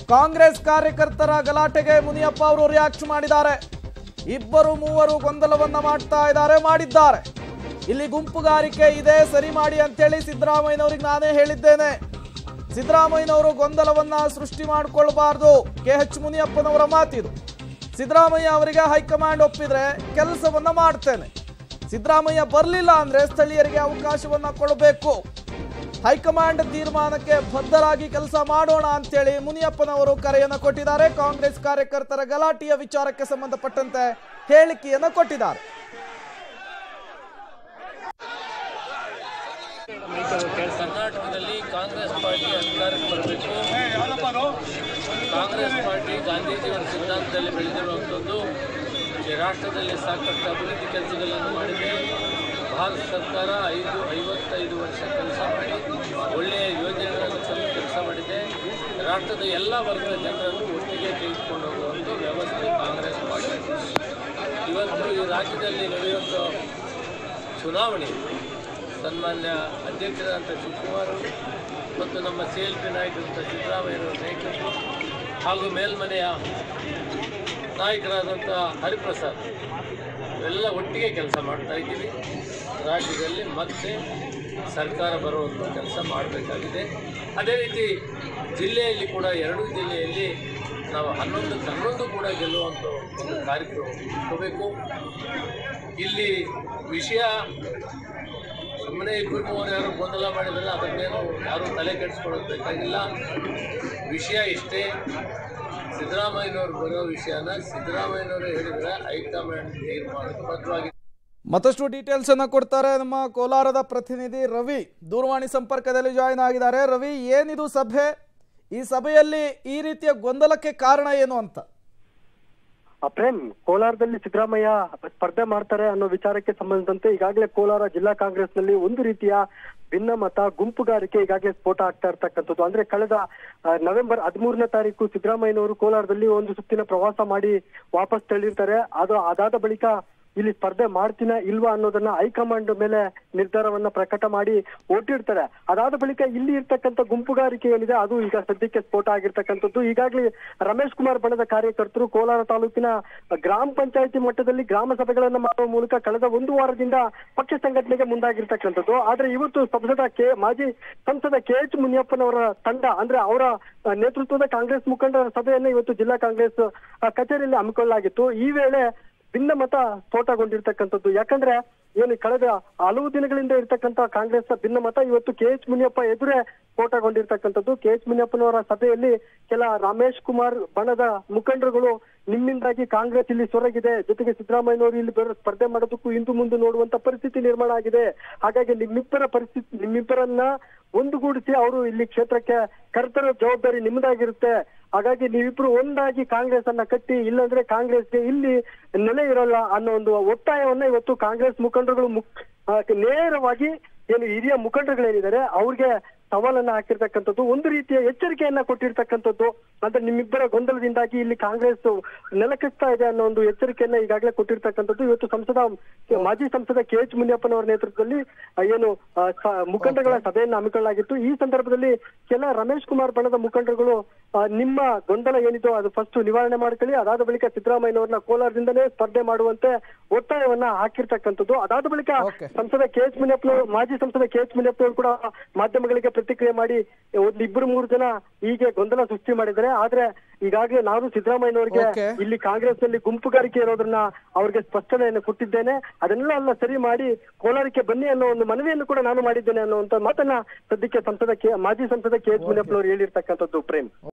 ಕಾಂಗ್ರೆಸ್ ಕಾರ್ಯಕರ್ತರ ಗಲಾಟೆಗೆ ಮುನಿಯಪ್ಪ ಅವರು ರಿಯಾಕ್ಟ್ ಮಾಡಿದ್ದಾರೆ ಇಬ್ಬರು ಮೂವರು ಗೊಂದಲವನ್ನ ಮಾಡ್ತಾ ಇದ್ದಾರೆ ಮಾಡಿದ್ದಾರೆ ಇಲ್ಲಿ ಗುಂಪುಗಾರಿಕೆ ಇದೆ ಸರಿ ಮಾಡಿ ಅಂತೇಳಿ ಸಿದ್ದರಾಮಯ್ಯನವ್ರಿಗೆ ನಾನೇ ಹೇಳಿದ್ದೇನೆ ಸಿದ್ದರಾಮಯ್ಯನವರು ಗೊಂದಲವನ್ನ ಸೃಷ್ಟಿ ಮಾಡಿಕೊಳ್ಬಾರ್ದು ಕೆ ಎಚ್ ಮುನಿಯಪ್ಪನವರ ಮಾತಿದು ಸಿದ್ದರಾಮಯ್ಯ ಅವರಿಗೆ ಹೈಕಮಾಂಡ್ ಒಪ್ಪಿದ್ರೆ ಕೆಲಸವನ್ನ ಮಾಡ್ತೇನೆ ಸಿದ್ದರಾಮಯ್ಯ ಬರಲಿಲ್ಲ ಅಂದ್ರೆ ಸ್ಥಳೀಯರಿಗೆ ಅವಕಾಶವನ್ನ ಕೊಡಬೇಕು ಹೈಕಮಾಂಡ್ ತೀರ್ಮಾನಕ್ಕೆ ಬದ್ಧರಾಗಿ ಕೆಲಸ ಮಾಡೋಣ ಅಂತೇಳಿ ಮುನಿಯಪ್ಪನವರು ಕರೆಯನ್ನು ಕೊಟ್ಟಿದ್ದಾರೆ ಕಾಂಗ್ರೆಸ್ ಕಾರ್ಯಕರ್ತರ ಗಲಾಟೆಯ ವಿಚಾರಕ್ಕೆ ಸಂಬಂಧಪಟ್ಟಂತೆ ಹೇಳಿಕೆಯನ್ನು ಕೊಟ್ಟಿದ್ದಾರೆ ಕರ್ನಾಟಕದಲ್ಲಿ ಕಾಂಗ್ರೆಸ್ ಪಾರ್ಟಿ ಅಧಿಕಾರಕ್ಕೆ ಬರಬೇಕು ಕಾಂಗ್ರೆಸ್ ಪಾರ್ಟಿ ಗಾಂಧೀಜಿಯವರ ಸಿದ್ಧಾಂತದಲ್ಲಿ ಬೆಳೆದಿರುವಂಥದ್ದು ಈ ರಾಷ್ಟ್ರದಲ್ಲಿ ಸಾಕಷ್ಟು ಅಭಿವೃದ್ಧಿ ಕೆಲಸಗಳನ್ನು ಮಾಡಿದೆ ಭಾರತ ಸರ್ಕಾರ ಐದು ಐವತ್ತೈದು ವರ್ಷ ಕೆಲಸ ಮಾಡಿ ಒಳ್ಳೆಯ ಯೋಜನೆಗಳನ್ನು ತಂದು ಕೆಲಸ ಮಾಡಿದೆ ರಾಷ್ಟ್ರದ ಎಲ್ಲ ವರ್ಗದ ಜನರನ್ನು ಒಟ್ಟಿಗೆ ತೆಗೆದುಕೊಂಡು ಹೋಗುವಂಥ ವ್ಯವಸ್ಥೆ ಕಾಂಗ್ರೆಸ್ ಪಾರ್ಟಿ ಇವತ್ತು ಈ ರಾಜ್ಯದಲ್ಲಿ ನಡೆಯುವಂಥ ಚುನಾವಣೆ ಸನ್ಮಾನ್ಯ ಅಧ್ಯಕ್ಷರಾದಂಥ ಶಿವಕುಮಾರ್ ಅವರು ಮತ್ತು ನಮ್ಮ ಸಿ ಎಲ್ ಪಿ ನಾಯಕರಂಥ ಸಿದ್ದರಾಮಯ್ಯರವರ ನೇತೃತ್ವ ಹಾಗೂ ಮೇಲ್ಮನೆಯ ನಾಯಕರಾದಂಥ ಹರಿಪ್ರಸಾದ್ ಇವೆಲ್ಲ ಒಟ್ಟಿಗೆ ಕೆಲಸ ಮಾಡ್ತಾ ಇದ್ದೀವಿ ರಾಜ್ಯದಲ್ಲಿ ಮತ್ತೆ ಸರ್ಕಾರ ಬರುವಂಥ ಕೆಲಸ ಮಾಡಬೇಕಾಗಿದೆ ಅದೇ ರೀತಿ ಜಿಲ್ಲೆಯಲ್ಲಿ ಕೂಡ ಎರಡೂ ಜಿಲ್ಲೆಯಲ್ಲಿ ನಾವು ಹನ್ನೊಂದಕ್ಕೆ ಹನ್ನೊಂದು ಕೂಡ ಗೆಲ್ಲುವಂಥ ಒಂದು ಕಾರ್ಯಕ್ರಮ ಇಟ್ಕೋಬೇಕು ಇಲ್ಲಿ ವಿಷಯ ಸುಮ್ಮನೆ ಇಬ್ಬರು ಮೂವರು ಯಾರು ಗೊಂದಲ ಮಾಡಿದ್ರೆ ಅದನ್ನೇನು ಯಾರೂ ತಲೆ ಕೆಡಿಸ್ಕೊಳ್ಳೋದು ಬೇಕಾಗಿಲ್ಲ ವಿಷಯ ಇಷ್ಟೇ ಸಿದ್ದರಾಮಯ್ಯನವ್ರು ಬರೋ ವಿಷಯನ ಸಿದ್ದರಾಮಯ್ಯನವರು ಹೇಳಿದ್ರೆ ಹೈಕಮಾಂಡ್ ತೀರ್ಮಾನಕ್ಕೆ ಬದ್ಧವಾಗಿ ಮತ್ತಷ್ಟು ಡೀಟೇಲ್ಸ್ ಅನ್ನ ಕೊಡ್ತಾರೆ ನಮ್ಮ ಕೋಲಾರದ ಪ್ರತಿನಿಧಿ ರವಿ ದೂರವಾಣಿ ಸಂಪರ್ಕದಲ್ಲಿ ಜಾಯಿನ್ ಆಗಿದ್ದಾರೆ ರವಿ ಏನಿದು ಸಭೆ ಈ ಸಭೆಯಲ್ಲಿ ಈ ರೀತಿಯ ಗೊಂದಲಕ್ಕೆ ಕಾರಣ ಏನು ಅಂತ ಆ ಪ್ರೇಮ್ ಕೋಲಾರದಲ್ಲಿ ಸಿದ್ದರಾಮಯ್ಯ ಸ್ಪರ್ಧೆ ಮಾಡ್ತಾರೆ ಅನ್ನೋ ವಿಚಾರಕ್ಕೆ ಸಂಬಂಧಿಸಿದಂತೆ ಈಗಾಗಲೇ ಕೋಲಾರ ಜಿಲ್ಲಾ ಕಾಂಗ್ರೆಸ್ನಲ್ಲಿ ಒಂದು ರೀತಿಯ ಭಿನ್ನಮತ ಗುಂಪುಗಾರಿಕೆ ಈಗಾಗಲೇ ಸ್ಫೋಟ ಆಗ್ತಾ ಇರ್ತಕ್ಕಂಥದ್ದು ಅಂದ್ರೆ ಕಳೆದ ಆ, ನವೆಂಬರ್ ಹದಿಮೂರನೇ ತಾರೀಕು ಸಿದ್ದರಾಮಯ್ಯನವರು ಕೋಲಾರದಲ್ಲಿ ಒಂದು ಸುತ್ತಿನ ಪ್ರವಾಸ ಮಾಡಿ ವಾಪಸ್ ತೆರಳಿರ್ತಾರೆ ಅದು ಅದಾದ ಬಳಿಕ ಇಲ್ಲಿ ಸ್ಪರ್ಧೆ ಮಾಡ್ತೀನ ಇಲ್ವಾ ಅನ್ನೋದನ್ನ ಹೈಕಮಾಂಡ್ ಮೇಲೆ ನಿರ್ಧಾರವನ್ನ ಪ್ರಕಟ ಮಾಡಿ ಓಟಿರ್ತಾರೆ ಅದಾದ ಬಳಿಕ ಇಲ್ಲಿ ಇರ್ತಕ್ಕಂಥ ಗುಂಪುಗಾರಿಕೆ ಏನಿದೆ ಅದು ಈಗ ಸದ್ಯಕ್ಕೆ ಸ್ಫೋಟ ಆಗಿರ್ತಕ್ಕಂಥದ್ದು ಈಗಾಗಲೇ ರಮೇಶ್ ಕುಮಾರ್ ಬಣದ ಕಾರ್ಯಕರ್ತರು ಕೋಲಾರ ತಾಲೂಕಿನ ಗ್ರಾಮ ಪಂಚಾಯತಿ ಮಟ್ಟದಲ್ಲಿ ಗ್ರಾಮ ಸಭೆಗಳನ್ನ ಮಾಡುವ ಮೂಲಕ ಕಳೆದ ಒಂದು ವಾರದಿಂದ ಪಕ್ಷ ಸಂಘಟನೆಗೆ ಮುಂದಾಗಿರ್ತಕ್ಕಂಥದ್ದು ಆದ್ರೆ ಇವತ್ತು ಸಂಸದ ಕೆ ಮಾಜಿ ಸಂಸದ ಕೆ ಎಚ್ ಮುನಿಯಪ್ಪನವರ ತಂಡ ಅಂದ್ರೆ ಅವರ ಆ, ನೇತೃತ್ವದ ಕಾಂಗ್ರೆಸ್ ಮುಖಂಡರ ಸಭೆಯನ್ನ ಇವತ್ತು ಜಿಲ್ಲಾ ಕಾಂಗ್ರೆಸ್ ಆ, ಕಚೇರಿಯಲ್ಲಿ ಹಮ್ಮಿಕೊಳ್ಳಲಾಗಿತ್ತು ಈ ವೇಳೆ ಭಿನ್ನಮತ ಸ್ಫೋಟಗೊಂಡಿರ್ತಕ್ಕಂಥದ್ದು ಯಾಕಂದ್ರೆ ಏನು ಕಳೆದ ಹಲವು ದಿನಗಳಿಂದ ಇರ್ತಕ್ಕಂಥ ಕಾಂಗ್ರೆಸ್ ಭಿನ್ನಮತ ಇವತ್ತು ಕೆ ಎಚ್ ಮುನಿಯಪ್ಪ ಎದುರೇ ಸ್ಫೋಟಗೊಂಡಿರ್ತಕ್ಕಂಥದ್ದು ಕೆ ಎಚ್ ಮುನಿಯಪ್ಪನವರ ಸಭೆಯಲ್ಲಿ ಕೆಲ ರಮೇಶ್ ಕುಮಾರ್ ಬಣದ ಮುಖಂಡರುಗಳು ನಿಮ್ಮಿಂದಾಗಿ ಕಾಂಗ್ರೆಸ್ ಇಲ್ಲಿ ಸೊರಗಿದೆ ಜೊತೆಗೆ ಸಿದ್ದರಾಮಯ್ಯನವರು ಇಲ್ಲಿ ಬರೋ ಸ್ಪರ್ಧೆ ಮಾಡೋದಕ್ಕೂ ಇಂದು ಮುಂದೆ ನೋಡುವಂತ ಪರಿಸ್ಥಿತಿ ನಿರ್ಮಾಣ ಆಗಿದೆ ಹಾಗಾಗಿ ನಿಮ್ಮಿಬ್ಬರ ಪರಿಸ್ಥಿತಿ ನಿಮ್ಮಿಬ್ಬರನ್ನ ಒಂದುಗೂಡಿಸಿ ಅವರು ಇಲ್ಲಿ ಕ್ಷೇತ್ರಕ್ಕೆ ಕರ್ತವ್ಯ ಜವಾಬ್ದಾರಿ ನಿಮ್ಮದಾಗಿರುತ್ತೆ ಹಾಗಾಗಿ ನೀವಿಬ್ರು ಒಂದಾಗಿ ಕಾಂಗ್ರೆಸ್ ಅನ್ನ ಕಟ್ಟಿ ಇಲ್ಲಾಂದ್ರೆ ಕಾಂಗ್ರೆಸ್ಗೆ ಇಲ್ಲಿ ನೆಲೆ ಇರೋಲ್ಲ ಅನ್ನೋ ಒಂದು ಒತ್ತಾಯವನ್ನ ಇವತ್ತು ಕಾಂಗ್ರೆಸ್ ಮುಖಂಡರುಗಳು ಮುಕ್ ಆ, ನೇರವಾಗಿ ಏನು ಹಿರಿಯ ಮುಖಂಡರುಗಳೇನಿದ್ದಾರೆ ಅವ್ರಿಗೆ ಸವಾಲನ್ನ ಹಾಕಿರ್ತಕ್ಕಂಥದ್ದು ಒಂದು ರೀತಿಯ ಎಚ್ಚರಿಕೆಯನ್ನ ಕೊಟ್ಟಿರ್ತಕ್ಕಂಥದ್ದು ಅಂದ್ರೆ ನಿಮ್ಮಿಬ್ಬರ ಗೊಂದಲದಿಂದಾಗಿ ಇಲ್ಲಿ ಕಾಂಗ್ರೆಸ್ ನೆಲಕಸ್ತಾ ಇದೆ ಅನ್ನೋ ಒಂದು ಎಚ್ಚರಿಕೆಯನ್ನ ಈಗಾಗಲೇ ಕೊಟ್ಟಿರ್ತಕ್ಕಂಥದ್ದು ಇವತ್ತು ಸಂಸದ ಮಾಜಿ ಸಂಸದ ಕೆ ಎಚ್ ಮುನಿಯಪ್ಪನವರ ನೇತೃತ್ವದಲ್ಲಿ ಆ, ಏನು ಆ, ಸ- ಮುಖಂಡರುಗಳ ಸಭೆಯನ್ನು ಹಮ್ಮಿಕೊಳ್ಳಲಾಗಿತ್ತು ಈ ಸಂದರ್ಭದಲ್ಲಿ ಕೆಲ ರಮೇಶ್ ಕುಮಾರ್ ಬಣದ ಮುಖಂಡರುಗಳು ಆ, ನಿಮ್ಮ ಗೊಂದಲ ಏನಿದೋ ಅದು ಫಸ್ಟ್ ನಿವಾರಣೆ ಮಾಡ್ಕೊಳ್ಳಿ ಅದಾದ ಬಳಿಕ ಸಿದ್ದರಾಮಯ್ಯನವರನ್ನ ಕೋಲಾರದಿಂದಲೇ ಸ್ಪರ್ಧೆ ಮಾಡುವಂತೆ ಒತ್ತಾಯವನ್ನ ಹಾಕಿರ್ತಕ್ಕಂಥದ್ದು ಅದಾದ ಬಳಿಕ Okay. ಸಂಸದ ಕೆ ಎಚ್ ಮುನಿಯಪ್ಪನವರು ಮಾಜಿ ಸಂಸದ ಕೆ ಎಚ್ ಮುನಿಯಪ್ಪನವರು ಕೂಡ ಮಾಧ್ಯಮಗಳಿಗೆ ಪ್ರತಿಕ್ರಿಯೆ ಮಾಡಿ ಒಂದ್ ಇಬ್ಬರು ಮೂರು ಜನ ಹೀಗೆ ಗೊಂದಲ ಸೃಷ್ಟಿ ಮಾಡಿದ್ದಾರೆ ಆದ್ರೆ ಈಗಾಗಲೇ ನಾನು ಸಿದ್ದರಾಮಯ್ಯನವರಿಗೆ Okay. ಇಲ್ಲಿ ಕಾಂಗ್ರೆಸ್ ನಲ್ಲಿ ಗುಂಪುಗಾರಿಕೆ ಇರೋದನ್ನ ಅವ್ರಿಗೆ ಸ್ಪಷ್ಟನೆಯನ್ನು ಕೊಟ್ಟಿದ್ದೇನೆ ಅದನ್ನೆಲ್ಲ ಎಲ್ಲ ಸರಿ ಮಾಡಿ ಕೋಲಾರಕ್ಕೆ ಬನ್ನಿ ಅನ್ನೋ ಒಂದು ಮನವಿಯನ್ನು ಕೂಡ ನಾನು ಮಾಡಿದ್ದೇನೆ ಅನ್ನುವಂತ ಮಾತನ್ನ ಸದ್ಯಕ್ಕೆ ಸಂಸದ ಕೆ ಮಾಜಿ ಸಂಸದ ಕೆ ಎಚ್ ಮುನಿಯಪ್ಪನವರು ಹೇಳಿರ್ತಕ್ಕಂಥದ್ದು ಪ್ರೇಮ್